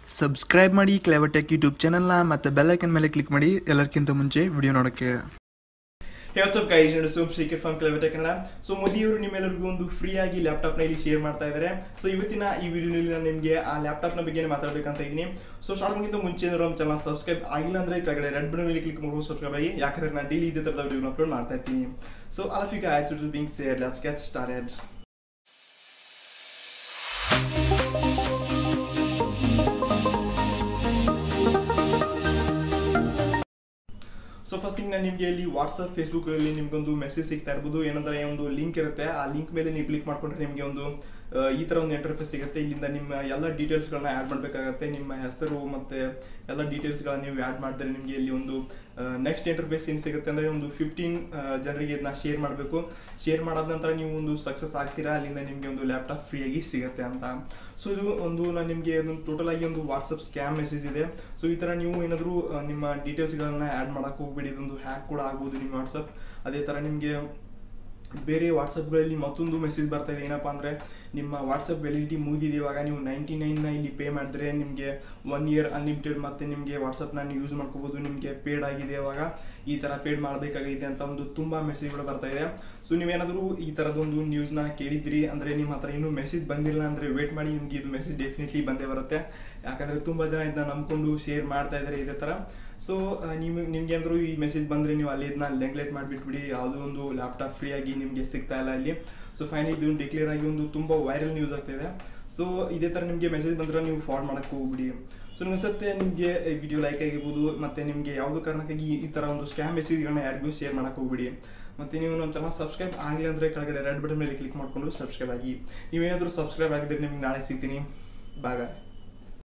subscribe ಮಾಡಿ ಕ್ಲೆವಟೆಕ್ YouTube ಚಾನಲ್ನ ಮತ್ತು ಬೆಲ್ಲೈಕನ್ ಮೇಲೆ ಕ್ಲಿಕ್ ಮಾಡಿ ಎಲ್ಲರಿಗಿಂತ ಮುಂಚೆ ವಿಡಿಯೋ ನೋಡೋಕ್ಕೆ ವಾಟ್ಸಪ್ ಗೈಸ್ ನಾನು ಸೋಮ್ ಶ್ರೀಕರ್ ಫ್ರಮ್ ಕ್ಲೆವಟೆ ಕನ್ನಡ ಸೊ ಮೋದಿಯವರು ನಿಮ್ಮೆಲ್ಲರಿಗೂ ಒಂದು ಫ್ರೀ ಆಗಿ ಲ್ಯಾಪ್ಟಾಪ್ ನ ಇಲ್ಲಿ ಶೇರ್ ಮಾಡ್ತಾ ಇದ್ದಾರೆ ಸೊ ಇವತ್ತಿನ ಈ ವಿಡಿಯೋನಲ್ಲಿ ನಾನು ನಿಮಗೆ ಆ ಲ್ಯಾಪ್ಟಾಪ್ ನ ಬಗ್ಗೆ ಮಾತಾಡ್ಬೇಕಂತ ಇದ್ದೀನಿ ಸೊ ಸ್ಟಾರ್ಟ್ ಮಾಡೋಕ್ಕಿಂತ ಮುಂಚೆ ಏನಾದ್ರು ನಮ್ಮ ಚಾನಲ್ ಸಬ್ಸ್ಕ್ರೈಬ್ ಆಗಿಲ್ಲ ಅಂದ್ರೆ ಕೆಳಗಡೆ ರೆಡ್ ಬಟನ್ ಮೇಲೆ ಕ್ಲಿಕ್ ಮಾಡ್ಬೋದು ಸಬ್ಸ್ಕ್ರೈಬ್ ಆಗಿ ಯಾಕಂದ್ರೆ ನಾನು ಡೈಲಿ ಇದೇ ತರದ ವಿಡಿಯೋ ಅಪ್ಲೋಡ್ ಮಾಡ್ತಾ ಇರ್ತೀನಿ so all of you guys it being said let's get started so first thing ನಾನು ನಿಮಗೆ ಇಲ್ಲಿ ವಾಟ್ಸಪ್ ಫೇಸ್ಬುಕ್ ಅಲ್ಲಿ ನಿಮ್ಗೊಂದು ಮೆಸೇಜ್ ಸಿಗ್ತಾ ಇರ್ಬೋದು ಏನಂದ್ರೆ ಒಂದು ಲಿಂಕ್ ಇರುತ್ತೆ ಆ ಲಿಂಕ್ ಮೇಲೆ ನೀವು ಕ್ಲಿಕ್ ಮಾಡ್ಕೊಂಡ್ರೆ ನಿಮಗೆ ಒಂದು ಆ, ಈ ತರ ಒಂದು ಇಂಟರ್ಫೇಸ್ ಸಿಗುತ್ತೆ ಇಲ್ಲಿಂದ ನಿಮ್ಮ ಎಲ್ಲ ಡೀಟೇಲ್ಸ್ಗಳನ್ನ ಆ್ಯಡ್ ಮಾಡಬೇಕಾಗತ್ತೆ ನಿಮ್ಮ ಹೆಸರು ಮತ್ತೆ ಎಲ್ಲ ಡೀಟೇಲ್ಸ್ಗಳನ್ನ ನೀವು ಆ್ಯಡ್ ಮಾಡಿದ್ರೆ ನಿಮಗೆ ಇಲ್ಲಿ ಒಂದು ನೆಕ್ಸ್ಟ್ ಇಂಟರ್ಫೇಸ್ ಏನು ಸಿಗುತ್ತೆ ಅಂದರೆ ಒಂದು ಫಿಫ್ಟೀನ್ ಜನರಿಗೆ ಇದನ್ನ ಶೇರ್ ಮಾಡಬೇಕು ಶೇರ್ ಮಾಡಾದ ನಂತರ ನೀವು ಒಂದು ಸಕ್ಸಸ್ ಆಗ್ತೀರಾ ಅಲ್ಲಿಂದ ನಿಮಗೆ ಒಂದು ಲ್ಯಾಪ್ಟಾಪ್ ಫ್ರೀಯಾಗಿ ಸಿಗುತ್ತೆ ಅಂತ ಸೊ ಇದು ಒಂದು ನಾನು ನಿಮಗೆ ಒಂದು ಟೋಟಲ್ ಆಗಿ ಒಂದು ವಾಟ್ಸಪ್ ಸ್ಕ್ಯಾಮ್ ಮೆಸೇಜ್ ಇದೆ ಸೊ ಈ ಥರ ನೀವು ಏನಾದರೂ ನಿಮ್ಮ ಡೀಟೇಲ್ಸ್ಗಳನ್ನ ಆ್ಯಡ್ ಮಾಡೋಕೆ ಹೋಗ್ಬೇಡಿ ಇದೊಂದು ಹ್ಯಾಕ್ ಕೂಡ ಆಗ್ಬೋದು ನಿಮ್ಮ ವಾಟ್ಸಪ್ ಅದೇ ಥರ ನಿಮಗೆ ಬೇರೆ ವಾಟ್ಸಪ್ಗಳಲ್ಲಿ ಮತ್ತೊಂದು ಮೆಸೇಜ್ ಬರ್ತಾ ಇದೆ ಏನಪ್ಪ ಅಂದರೆ ನಿಮ್ಮ ವಾಟ್ಸಪ್ ವ್ಯಾಲಿಡಿಟಿ ಮುಗಿದಿದೆ ಇವಾಗ ನೀವು ನೈಂಟಿ ನೈನ್ನ ಇಲ್ಲಿ ಪೇ ಮಾಡಿದ್ರೆ ನಿಮಗೆ ಒನ್ ಇಯರ್ ಅನ್ಲಿಮಿಟೆಡ್ ಮತ್ತು ನಿಮಗೆ ವಾಟ್ಸಪ್ನ ನೀವು ಯೂಸ್ ಮಾಡ್ಕೋಬೋದು ನಿಮಗೆ ಪೇಡ್ ಆಗಿದೆ ಇವಾಗ ಈ ಥರ ಪೇಡ್ ಮಾಡಬೇಕಾಗಿದೆ ಅಂತ ಒಂದು ತುಂಬ ಮೆಸೇಜ್ಗಳು ಬರ್ತಾ ಇದೆ ಸೊ ನೀವೇನಾದರೂ ಈ ಥರದೊಂದು ನ್ಯೂಸ್ನ ಕೇಳಿದ್ರಿ ಅಂದರೆ ನಿಮ್ಮ ಹತ್ರ ಇನ್ನೂ ಮೆಸೇಜ್ ಬಂದಿಲ್ಲ ಅಂದರೆ ವೇಟ್ ಮಾಡಿ ನಿಮಗೆ ಇದು ಮೆಸೇಜ್ ಡೆಫಿನೆಟ್ಲಿ ಬಂದೇ ಬರುತ್ತೆ ಯಾಕಂದರೆ ತುಂಬ ಜನ ಇದನ್ನ ನಂಬ್ಕೊಂಡು ಶೇರ್ ಮಾಡ್ತಾ ಇದ್ದಾರೆ ಇದೇ ಥರ ಸೊ ನಿಮಗೆ ನಿಮ್ಗೆ ಏನಾದರೂ ಈ ಮೆಸೇಜ್ ಬಂದರೆ ನೀವು ಅಲ್ಲಿ ಇದನ್ನ ನೆಗ್ಲೆಕ್ಟ್ ಮಾಡಿಬಿಟ್ಬಿಡಿ ಯಾವುದೋ ಒಂದು ಲ್ಯಾಪ್ಟಾಪ್ ಫ್ರೀ ಆಗಿ ನಿಮಗೆ ಸಿಗ್ತಾ ಇಲ್ಲ ಇಲ್ಲಿ ಸೊ ಫೈನಲ್ ಇದು ಡಿಕ್ಲೇರ್ ಆಗಿ ಒಂದು ತುಂಬ ವೈರಲ್ ನ್ಯೂಸ್ ಆಗ್ತಿದೆ ಸೊ ಇದೇ ಥರ ನಿಮಗೆ ಮೆಸೇಜ್ ಬಂದರೆ ನೀವು ಫಾರ್ಡ್ ಮಾಡೋಕ್ಕೆ ಹೋಗ್ಬಿಡಿ ಸೊ ನೀವು ಅನ್ಸುತ್ತೆ ನಿಮಗೆ ವಿಡಿಯೋ ಲೈಕ್ ಆಗಿರ್ಬೋದು ಮತ್ತು ನಿಮಗೆ ಯಾವುದೋ ಕಾರಣಕ್ಕಾಗಿ ಈ ಥರ ಒಂದು ಸ್ಕ್ಯಾಮ್ ಮೆಸೇಜ್ಗಳನ್ನ ಯಾರಿಗೂ ಶೇರ್ ಮಾಡೋಕ್ಕೆ ಹೋಗ್ಬಿಡಿ ಮತ್ತು ನೀವು ನಮ್ಮ ಚಾನಲ್ ಸಬ್ಸ್ಕ್ರೈಬ್ ಆಗಿಲ್ಲ ಅಂದರೆ ಕೆಳಗಡೆ ರೆಡ್ ಬಟನ್ ಮೇಲೆ ಕ್ಲಿಕ್ ಮಾಡಿಕೊಂಡು ಸಬ್ಸ್ಕ್ರೈಬ್ ಆಗಿ ನೀವೇನಾದರೂ ಸಬ್ಸ್ಕ್ರೈಬ್ ಆಗಿದ್ರೆ ನಿಮ್ಗೆ ನಾಳೆ ಸಿಗ್ತೀನಿ ಬಾಯ್ ಬಾಯ್